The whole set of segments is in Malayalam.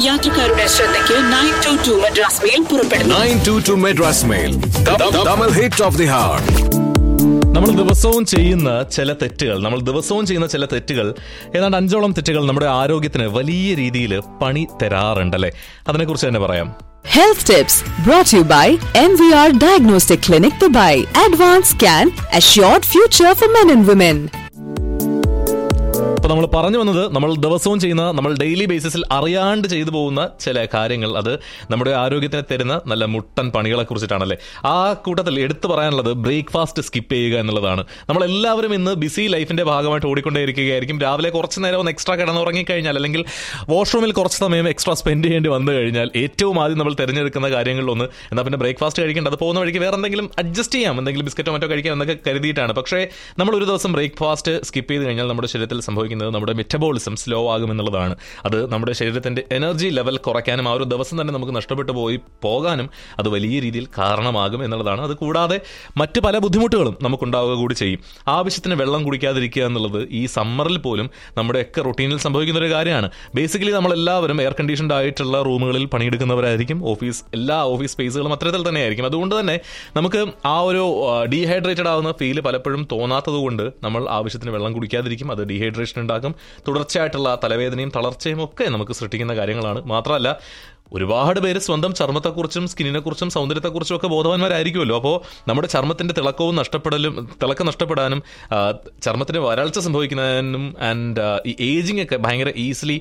യാത്രക്കാരുടെ ശ്രദ്ധയ്ക്ക് nine two two Madras mail പുറപ്പെടുന്നു 922 Madras Mail. Double hit of the heart. നമ്മൾ ദിവസവും ചെയ്യുന്ന ചില തെറ്റുകൾ നമ്മൾ ദിവസവും ചെയ്യുന്ന ചില തെറ്റുകൾ ഏതാണ്ട് അഞ്ചോളം തെറ്റുകൾ നമ്മുടെ ആരോഗ്യത്തിന് വലിയ രീതിയിൽ പണി തരാറുണ്ടല്ലേ അതിനെക്കുറിച്ച് തന്നെ പറയാം Health tips brought to you by MVR Diagnostic Clinic Dubai. Advanced Scan, Assured Future for Men and Women. അപ്പൊ നമ്മൾ പറഞ്ഞു വന്നത് നമ്മൾ ദിവസവും ചെയ്യുന്ന നമ്മൾ ഡെയിലി ബേസിസിൽ അറിയാണ്ട് ചെയ്തു പോകുന്ന ചില കാര്യങ്ങൾ അത് നമ്മുടെ ആരോഗ്യത്തിന് തരുന്ന നല്ല മുട്ടൻ പണികളെ കുറിച്ചിട്ടാണല്ലേ ആ കൂട്ടത്തിൽ എടുത്തു പറയാനുള്ളത് ബ്രേക്ക്ഫാസ്റ്റ് സ്കിപ്പ് ചെയ്യുക എന്നുള്ളതാണ് നമ്മൾ എല്ലാവരും ഇന്ന് ബിസി ലൈഫിന്റെ ഭാഗമായിട്ട് ഓടിക്കൊണ്ടേയിരിക്കുകയായിരിക്കും രാവിലെ കുറച്ച് നേരം ഒന്ന് എക്സ്ട്രാ കിടന്നുറങ്ങിക്കഴിഞ്ഞാൽ അല്ലെങ്കിൽ വാഷ്റൂമിൽ കുറച്ച് സമയം എക്സ്ട്രാ സ്പെൻഡ് ചെയ്യേണ്ടി വന്നു കഴിഞ്ഞാൽ ഏറ്റവും ആദ്യം നമ്മൾ തിരഞ്ഞെടുക്കുന്ന കാര്യങ്ങളിലൊന്ന് എന്നാൽ പിന്നെ ബ്രേക്ക്ഫാസ്റ്റ് കഴിക്കേണ്ടത് പോകുന്ന വഴിക്ക് വേറെ എന്തെങ്കിലും അഡ്ജസ്റ്റ് ചെയ്യാം എന്തെങ്കിലും ബിസ്ക്കറ്റോ മറ്റോ കഴിക്കാം എന്നൊക്കെ കരുതിയിട്ടാണ് പക്ഷേ നമ്മൾ ഒരു ദിവസം ബ്രേക്ക്ഫാസ്റ്റ് സ്കിപ്പ് ചെയ്ത് കഴിഞ്ഞാൽ നമ്മുടെ ശരീരത്തിൽ സംഭവിക്കുന്നത് നമ്മുടെ മെറ്റബോളിസം സ്ലോ ആകും എന്നുള്ളതാണ് അത് നമ്മുടെ ശരീരത്തിന്റെ എനർജി ലെവൽ കുറയ്ക്കാനും ആ ഒരു ദിവസം തന്നെ നമുക്ക് നഷ്ടപ്പെട്ടു പോയി പോകാനും അത് വലിയ രീതിയിൽ കാരണമാകും എന്നുള്ളതാണ് അത് കൂടാതെ മറ്റ് പല ബുദ്ധിമുട്ടുകളും നമുക്കുണ്ടാവുക കൂടി ചെയ്യും ആവശ്യത്തിന് വെള്ളം കുടിക്കാതിരിക്കുക എന്നുള്ളത് ഈ സമ്മറിൽ പോലും നമ്മുടെയൊക്കെ റൊട്ടീനിൽ സംഭവിക്കുന്ന ഒരു കാര്യമാണ് ബേസിക്കലി നമ്മളെല്ലാവരും എയർ കണ്ടീഷൻഡ് ആയിട്ടുള്ള റൂമുകളിൽ പണിയെടുക്കുന്നവരായിരിക്കും ഓഫീസ് എല്ലാ ഓഫീസ് സ്പേസുകളും അത്തരത്തിൽ തന്നെയായിരിക്കും അതുകൊണ്ട് തന്നെ നമുക്ക് ആ ഒരു ഡീഹൈഡ്രേറ്റഡ് ആവുന്ന ഫീല് പലപ്പോഴും തോന്നാത്തത് കൊണ്ട് നമ്മൾ ആവശ്യത്തിന് വെള്ളം കുടിക്കാതിരിക്കും അത് ഡീഹൈഡ്രേഷൻ ഉണ്ടാക്കും തുടർച്ചയായിട്ടുള്ള തലവേദനയും തളർച്ചയും ഒക്കെ നമുക്ക് സൃഷ്ടിക്കുന്ന കാര്യങ്ങളാണ് മാത്രമല്ല ഒരുപാട് പേര് സ്വന്തം ചർമ്മത്തെക്കുറിച്ചും സ്കിന്നിനെക്കുറിച്ചും സൗന്ദര്യത്തെക്കുറിച്ചും ഒക്കെ ബോധവാന്മാരായിരിക്കുമല്ലോ അപ്പോൾ നമ്മുടെ ചർമ്മത്തിന്റെ തിളക്കവും നഷ്ടപ്പെടലും തിളക്കം നഷ്ടപ്പെടാനും ആ, ചർമ്മത്തിന് വരൾച്ച സംഭവിക്കുന്നതിനും ആൻഡ് ഈ ഏജിങ് ഒക്കെ ഭയങ്കര ഈസിലി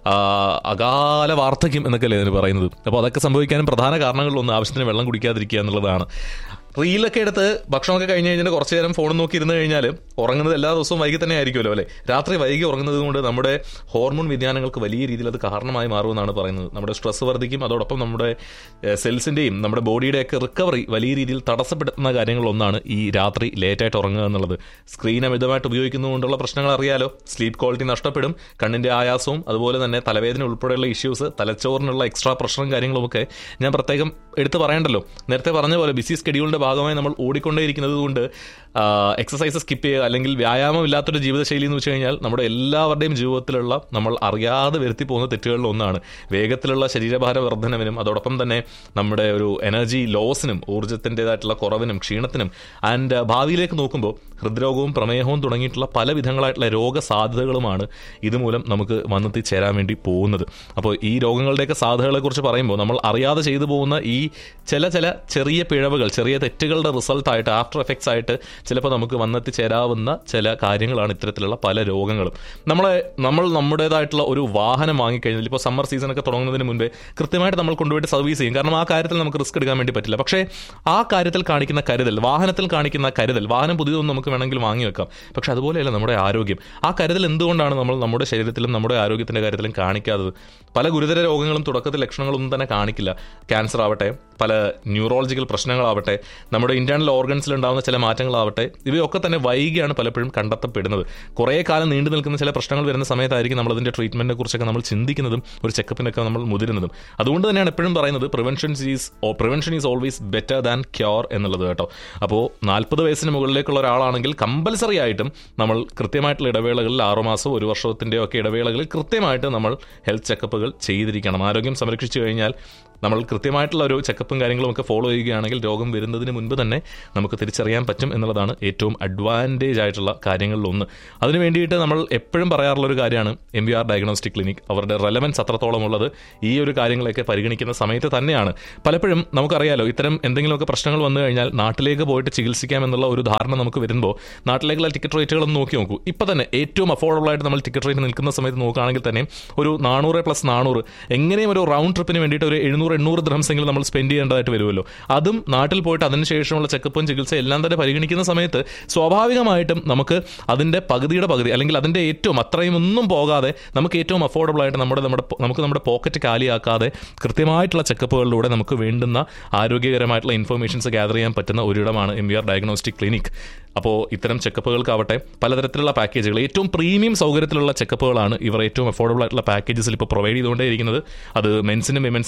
അകാല വാർദ്ധക്യം എന്നൊക്കെ അല്ലേ ഇതിന് പറയുന്നത് അപ്പോൾ അതൊക്കെ സംഭവിക്കാനും പ്രധാന കാരണങ്ങളിലൊന്ന് ആവശ്യത്തിന് വെള്ളം കുടിക്കാതിരിക്കുക എന്നുള്ളതാണ് റീലൊക്കെ എടുത്ത് ഭക്ഷണമൊക്കെ കഴിഞ്ഞ് കഴിഞ്ഞാൽ കുറച്ച് നേരം ഫോൺ നോക്കി ഇരുന്ന് കഴിഞ്ഞാൽ ഉറങ്ങുന്നത് എല്ലാ ദിവസവും വൈകി തന്നെ ആയിരിക്കുമല്ലോ അല്ലേ രാത്രി വൈകി ഉറങ്ങുന്നത് കൊണ്ട് നമ്മുടെ ഹോർമോൺ വ്യതിയാനങ്ങൾക്ക് വലിയ രീതിയിൽ അത് കാരണമായി മാറുമെന്നാണ് പറയുന്നത് നമ്മുടെ സ്ട്രെസ് വർദ്ധിക്കും അതോടൊപ്പം നമ്മുടെ സെൽസിൻ്റെയും നമ്മുടെ ബോഡിയുടെയൊക്കെ റിക്കവറി വലിയ രീതിയിൽ തടസ്സപ്പെടുത്തുന്ന കാര്യങ്ങളൊന്നാണ് ഈ രാത്രി ലേറ്റായിട്ട് ഉറങ്ങുക എന്നുള്ളത് സ്ക്രീൻ അമിതമായിട്ട് ഉപയോഗിക്കുന്നതുകൊണ്ടുള്ള പ്രശ്നങ്ങൾ അറിയാലോ സ്ലീപ്പ് ക്വാളിറ്റി നഷ്ടപ്പെടും കണ്ണിൻ്റെ ആയാസവും അതുപോലെ തന്നെ തലവേദന ഉൾപ്പെടെയുള്ള ഇഷ്യൂസ് തലച്ചോറിനുള്ള എക്സ്ട്രാ പ്രഷറും കാര്യങ്ങളുമൊക്കെ ഞാൻ പ്രത്യേകം എടുത്തു പറയണ്ടല്ലോ നേരത്തെ പറഞ്ഞ പോലെ ബിസി സ്കെഡ്യൂളിന്റെ ഭാഗമായി നമ്മൾ ഓടിക്കൊണ്ടേയിരിക്കുന്നത് കൊണ്ട് എക്സസൈസ് സ്കിപ്പ് ചെയ്യുക അല്ലെങ്കിൽ വ്യായാമം ഇല്ലാത്തൊരു ജീവിതശൈലി എന്ന് വെച്ച് കഴിഞ്ഞാൽ നമ്മുടെ എല്ലാവരുടെയും ജീവിതത്തിലുള്ള നമ്മൾ അറിയാതെ വരുത്തി പോകുന്ന തെറ്റുകളിൽ ഒന്നാണ് വേഗത്തിലുള്ള ശരീരഭാര വർധനവിനും അതോടൊപ്പം തന്നെ നമ്മുടെ ഒരു എനർജി ലോസിനും ഊർജ്ജത്തിൻ്റെതായിട്ടുള്ള കുറവിനും ക്ഷീണത്തിനും ആൻഡ് ഭാവിയിലേക്ക് നോക്കുമ്പോൾ ഹൃദ്രോഗവും പ്രമേഹവും തുടങ്ങിയിട്ടുള്ള പല വിധങ്ങളായിട്ടുള്ള രോഗസാധ്യതകളുമാണ് ഇതുമൂലം നമുക്ക് വന്നെത്തിച്ചേരാൻ വേണ്ടി പോകുന്നത് അപ്പോൾ ഈ രോഗങ്ങളുടെയൊക്കെ സാധ്യതകളെക്കുറിച്ച് പറയുമ്പോൾ നമ്മൾ അറിയാതെ ചെയ്തു പോകുന്ന ഈ ചില ചില ചെറിയ പിഴവുകൾ ചെറിയ തെറ്റുകളുടെ റിസൾട്ടായിട്ട് ആഫ്റ്റർ എഫക്ട്സ് ആയിട്ട് ചിലപ്പോൾ നമുക്ക് വന്നെത്തിച്ചേരാവുന്ന ചില കാര്യങ്ങളാണ് ഇത്തരത്തിലുള്ള പല രോഗങ്ങളും നമ്മളെ നമ്മൾ നമ്മുടേതായിട്ടുള്ള ഒരു വാഹനം വാങ്ങിക്കഴിഞ്ഞാൽ ഇപ്പോൾ സമ്മർ സീസണൊക്കെ തുടങ്ങുന്നതിന് മുൻപേ കൃത്യമായിട്ട് നമ്മൾ കൊണ്ടുപോയിട്ട് സർവീസ് ചെയ്യും കാരണം ആ കാര്യത്തിൽ നമുക്ക് റിസ്ക് എടുക്കാൻ വേണ്ടി പറ്റില്ല പക്ഷേ ആ കാര്യത്തിൽ കാണിക്കുന്ന കരുതൽ വാഹനത്തിൽ കാണിക്കുന്ന കരുതൽ വാഹനം പുതിയതൊന്നും നമുക്ക് വേണമെങ്കിൽ വാങ്ങി വെക്കാം പക്ഷെ അതുപോലെയല്ല നമ്മുടെ ആരോഗ്യം ആ കരുതൽ എന്തുകൊണ്ടാണ് നമ്മൾ നമ്മുടെ ശരീരത്തിലും നമ്മുടെ ആരോഗ്യത്തിന്റെ കാര്യത്തിലും കാണിക്കാത്തത് പല ഗുരുതര രോഗങ്ങളും തുടക്കത്തിൽ ലക്ഷണങ്ങളൊന്നും തന്നെ കാണിക്കില്ല ക്യാൻസർ ആവട്ടെ പല ന്യൂറോളജിക്കൽ പ്രശ്നങ്ങളാവട്ടെ നമ്മുടെ ഇന്റേണൽ ഓർഗൻസിൽ ഉണ്ടാകുന്ന ചില മാറ്റങ്ങളാവട്ടെ ഇവയൊക്കെ തന്നെ വൈകിയാണ് പലപ്പോഴും കണ്ടെത്തപ്പെടുന്നത് കുറേ കാലം നീണ്ടു നിൽക്കുന്ന ചില പ്രശ്നങ്ങൾ വരുന്ന സമയത്തായിരിക്കും നമ്മൾ അതിന്റെ ട്രീറ്റ്മെന്റിനെ കുറിച്ചൊക്കെ നമ്മൾ ചിന്തിക്കുന്നതും ഒരു ചെക്കപ്പിനൊക്കെ നമ്മൾ മുതിരുന്നതും അതുകൊണ്ട് തന്നെയാണ് എപ്പോഴും പറയുന്നത് prevention is prevention is always better than cure എന്നുള്ളത് കേട്ടോ അപ്പോൾ നാൽപ്പത് വയസ്സിന് മുകളിലേക്കുള്ള ഒരാളാണെങ്കിൽ കമ്പൽസറി ആയിട്ടും നമ്മൾ കൃത്യമായിട്ടുള്ള ഇടവേളകളിൽ ആറുമാസം ഒരു വർഷത്തിൻ്റെയോ ഒക്കെ ഇടവേളകളിൽ കൃത്യമായിട്ട് നമ്മൾ ഹെൽത്ത് ചെക്കപ്പുകൾ ചെയ്തിരിക്കണം ആരോഗ്യം സംരക്ഷിച്ചു കഴിഞ്ഞാൽ നമ്മൾ കൃത്യമായിട്ടുള്ള ഒരു ചെക്കപ്പും കാര്യങ്ങളും ഒക്കെ ഫോളോ ചെയ്യുകയാണെങ്കിൽ രോഗം വരുന്നതിന് മുൻപ് തന്നെ നമുക്ക് തിരിച്ചറിയാൻ പറ്റും എന്നുള്ളതാണ് ഏറ്റവും അഡ്വാൻറ്റേജ് ആയിട്ടുള്ള കാര്യങ്ങളിലൊന്ന് അതിന് വേണ്ടിയിട്ട് നമ്മൾ എപ്പോഴും പറയാറുള്ള ഒരു കാര്യമാണ് M B R diagnostic clinic അവരുടെ റെലവൻസ് അത്രത്തോളം ഉള്ളത് ഈ ഒരു കാര്യങ്ങളൊക്കെ പരിഗണിക്കുന്ന സമയത്ത് തന്നെയാണ് പലപ്പോഴും നമുക്കറിയാലോ ഇത്തരം എന്തെങ്കിലുമൊക്കെ പ്രശ്നങ്ങൾ വന്നു കഴിഞ്ഞാൽ നാട്ടിലേക്ക് പോയിട്ട് ചികിത്സിക്കാം എന്നുള്ള ഒരു ധാരണ നമുക്ക് വരുമ്പോൾ നാട്ടിലേക്കുള്ള ടിക്കറ്റ് റേറ്റുകളൊന്ന് നോക്കി നോക്കൂ ഇപ്പം തന്നെ ഏറ്റവും അഫോർഡബിൾ ആയിട്ട് നമ്മൾ ടിക്കറ്റ് റേറ്റ് നിൽക്കുന്ന സമയത്ത് നോക്കുകയാണെങ്കിൽ തന്നെ ഒരു നാനൂറ് പ്ലസ് നാനൂറ് എങ്ങനെയും ഒരു റൗണ്ട് ട്രിപ്പിന് വേണ്ടിയിട്ട് ഒരു എഴുന്നൂറ് എണ്ണൂറ് ദ്രംസെങ്കിലും നമ്മൾ സ്പെൻഡ് ചെയ്യേണ്ടതായിട്ട് വരുമല്ലോ അതും നാട്ടിൽ പോയിട്ട് അതിനുശേഷമുള്ള ചെക്കപ്പും ചികിത്സ എല്ലാം തന്നെ പരിഗണിക്കുന്ന സമയത്ത് സ്വാഭാവികമായിട്ടും നമുക്ക് അതിന്റെ പകുതിയുടെ പകുതി അല്ലെങ്കിൽ അതിന്റെ ഏറ്റവും അത്രയും ഒന്നും പോകാതെ നമുക്ക് ഏറ്റവും അഫോർഡബിൾ ആയിട്ട് നമ്മുടെ നമ്മുടെ നമുക്ക് നമ്മുടെ പോക്കറ്റ് കാലിയാക്കാതെ കൃത്യമായിട്ടുള്ള ചെക്കപ്പുകളിലൂടെ നമുക്ക് വേണ്ടുന്ന ആരോഗ്യകരമായിട്ടുള്ള ഇൻഫർമേഷൻസ് ഗ്യാദർ ചെയ്യാൻ പറ്റുന്ന ഒരിടമാണ് M V R diagnostic clinic അപ്പോൾ ഇത്തരം ചെക്കപ്പുകൾക്കാവട്ടെ പലതരത്തിലുള്ള പാക്കേജുകൾ ഏറ്റവും പ്രീമിയം സൗകര്യത്തിലുള്ള ചെക്കപ്പുകളാണ് ഇവർ ഏറ്റവും അഫോർഡബിൾ ആയിട്ടുള്ള പാക്കേജസിൽ ഇപ്പോൾ പ്രൊവൈഡ് ചെയ്തുകൊണ്ടേയിരിക്കുന്നത് അത് മെൻസിനും വിമൻസിനുള്ള സെപ്പറേറ്റ്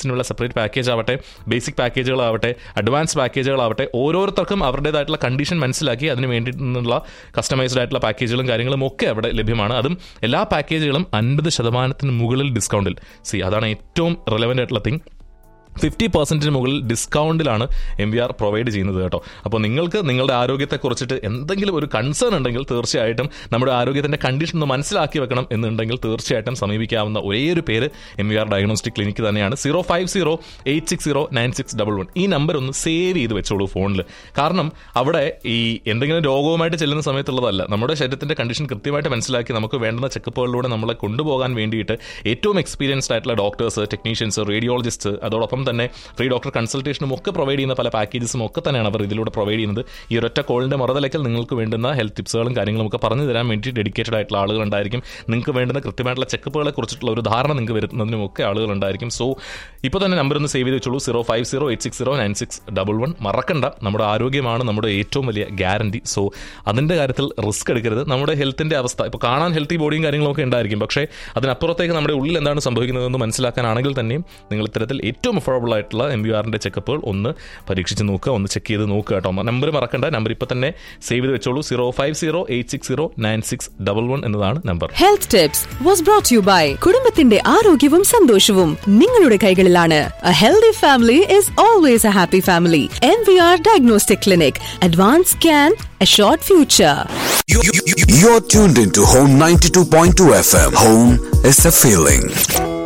സെപ്പറേറ്റ് പാക്കേജ് ആവട്ടെ ബേസിക് പാക്കേജുകളാവട്ടെ അഡ്വാൻസ് പാക്കേജുകളാവട്ടെ ഓരോരുത്തർക്കും അവരുടേതായിട്ടുള്ള കണ്ടീഷൻ മനസ്സിലാക്കി അതിന് വേണ്ടിയിട്ടുള്ള കസ്റ്റമൈസ്ഡ് ആയിട്ടുള്ള പാക്കേജുകളും കാര്യങ്ങളും ഒക്കെ അവിടെ ലഭ്യമാണ് അതും എല്ലാ പാക്കേജുകളും അൻപത് ശതമാനത്തിന് മുകളിൽ ഡിസ്കൗണ്ടിൽ സി അതാണ് ഏറ്റവും റെലവൻ്റ് ആയിട്ടുള്ള തിങ് ഫിഫ്റ്റി പെർസെൻറ്റിന് മുകളിൽ ഡിസ്കൗണ്ടിലാണ് എം വി ആർ പ്രൊവൈഡ് ചെയ്യുന്നത് കേട്ടോ അപ്പോൾ നിങ്ങൾക്ക് നിങ്ങളുടെ ആരോഗ്യത്തെക്കുറിച്ചിട്ട് എന്തെങ്കിലും ഒരു കൺസേൺ ഉണ്ടെങ്കിൽ തീർച്ചയായിട്ടും നമ്മുടെ ആരോഗ്യത്തിൻ്റെ കണ്ടീഷൻ ഒന്ന് മനസ്സിലാക്കി വെക്കണം എന്നുണ്ടെങ്കിൽ തീർച്ചയായിട്ടും സമീപിക്കാവുന്ന ഒരേ ഒരു പേര് M V R diagnostic clinic തന്നെയാണ് zero five zero eight six zero nine six double one ഈ നമ്പർ ഒന്ന് സേവ് ചെയ്ത് വെച്ചോളൂ ഫോണിൽ കാരണം അവിടെ ഈ എന്തെങ്കിലും രോഗവുമായിട്ട് ചെല്ലുന്ന സമയത്തുള്ളതല്ല നമ്മുടെ ശരീരത്തിൻ്റെ കണ്ടീഷൻ കൃത്യമായിട്ട് മനസ്സിലാക്കി നമുക്ക് വേണ്ടുന്ന ചെക്കപ്പുകളിലൂടെ നമ്മളെ കൊണ്ടുപോകാൻ വേണ്ടിയിട്ട് ഏറ്റവും എക്സ്പീരിയൻസ്ഡ് ആയിട്ടുള്ള ഡോക്ടേഴ്സ് ടെക്നീഷ്യൻസ് റേഡിയോളജിസ്റ്റ് അതോടൊപ്പം തന്നെ ഫ്രീ ഡോക്ടർ കൺസൾട്ടേഷനും ഒക്കെ പ്രൊവൈഡ് ചെയ്യുന്ന പല പാക്കേജസും ഒക്കെ തന്നെയാണ് അവർ ഇതിലൂടെ പ്രൊവൈഡ് ചെയ്യുന്നത് ഈ ഒരൊറ്റ കോളിന്റെ മറുതലക്കൽ നിങ്ങൾക്ക് വേണ്ടുന്ന ഹെൽത്ത് ടിപ്സുകളും കാര്യങ്ങളും ഒക്കെ പറഞ്ഞു തരാൻ വേണ്ടി ഡെഡിക്കേറ്റഡ് ആയിട്ടുള്ള ആളുകളുണ്ടായിരിക്കും നിങ്ങൾക്ക് വേണ്ടുന്ന കൃത്യമായിട്ടുള്ള ചെക്കപ്പുകളെ കുറിച്ചിട്ടുള്ള ഒരു ധാരണ നിങ്ങൾക്ക് വരുന്നതിനും ഒക്കെ ആളുകളുണ്ടായിരിക്കും സോ ഇപ്പോൾ തന്നെ നമ്പർ ഒന്ന് സേവ് ചെയ്ത് വെച്ചോളൂ zero five zero eight six zero nine six double one മറക്കണ്ട നമ്മുടെ ആരോഗ്യമാണ് നമ്മുടെ ഏറ്റവും വലിയ ഗ്യാരണ്ടി സോ അതിൻ്റെ കാര്യത്തിൽ റിസ്ക് എടുക്കരുത് നമ്മുടെ ഹെൽത്തിൻ്റെ അവസ്ഥ ഇപ്പോൾ കാണാൻ ഹെൽത്തി ബോഡിയും കാര്യങ്ങളൊക്കെ ഉണ്ടായിരിക്കും പക്ഷേ അതിനപ്പുറത്തേക്ക് നമ്മുടെ ഉള്ളിൽ എന്താണ് സംഭവിക്കുന്നതെന്ന് മനസ്സിലാക്കാനാണെങ്കിൽ തന്നെയും നിങ്ങൾ ഇത്തരത്തിൽ ഏറ്റവും അഫോർഡബിൾ ആയിട്ടുള്ള എം ബി ആറിൻ്റെ ചെക്കപ്പുകൾ ഒന്ന് പരീക്ഷിച്ച് നോക്കുക ഒന്ന് ചെക്ക് ചെയ്ത് നോക്കുക കേട്ടോ നമ്പർ മറക്കണ്ട നമ്പർ ഇപ്പോൾ തന്നെ സേവ് ചെയ്ത് വെച്ചോളൂ zero five zero eight six zero nine six double one എന്നതാണ് number health tips was brought you by കുടുംബത്തിന്റെ ആരോഗ്യവും സന്തോഷവും നിങ്ങളുടെ കൈകളിലാണ് a healthy family is always a happy family M V R diagnostic clinic advance scan a short future You- you- you- You're tuned into Home 92.2 FM. Home is a feeling.